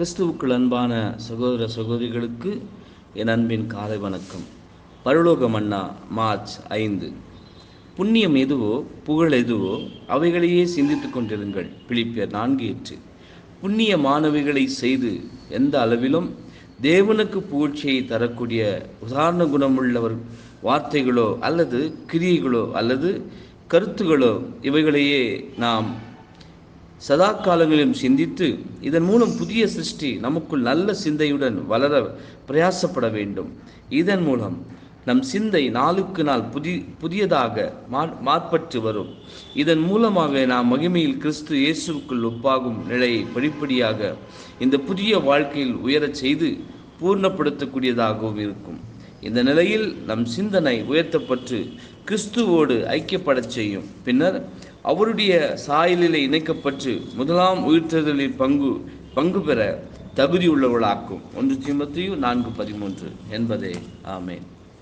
கிறிஸ்துவுக்குள் அன்பான சகோதர சகோதரிகளுக்கு என் அன்பின் காலை வணக்கம் பரலோக மன்னா மார்ச் ஐந்து புண்ணியம் எதுவோ புகழ் எதுவோ அவைகளையே சிந்தித்துக் கொண்டிருங்கள் பிலிப்பியர் நான்கு எட்டு புண்ணியமானவைகளை செய்து எந்த அளவிலும் தேவனுக்கு புகழ்ச்சியை தரக்கூடிய உதாரண குணமுள்ளவர் வார்த்தைகளோ அல்லது கிரியைகளோ அல்லது கருத்துகளோ இவைகளையே நாம் சதா காலங்களிலும் சிந்தித்து இதன் மூலம் புதிய சிருஷ்டி நமக்குள் நல்ல சிந்தையுடன் வளர பிரயாசப்பட வேண்டும் இதன் மூலம் நம் சிந்தை நாளுக்கு நாள் புதி புதியதாக மா மாற்பட்டு வரும் இதன் மூலமாக நாம் மகிமையில் கிறிஸ்து இயேசுவுக்குள் ஒப்பாகும் நிலையை படிப்படியாக இந்த புதிய வாழ்க்கையில் உயரச் செய்து பூர்ணப்படுத்தக்கூடியதாகவும் இருக்கும் இந்த நிலையில் நம் சிந்தனை உயர்த்தப்பட்டு கிறிஸ்துவோடு ஐக்கியப்படச் செய்யும் பின்னர் அவருடைய சாயலிலே இணைக்கப்பட்டு முதலாம் உயிர்த்தெழுதலில் பங்கு பங்கு பெற தகுதியுள்ளவர்களாக்கும் ஒன்று திமுத்தையும் நான்கு பதிமூன்று என்பதே ஆமேன்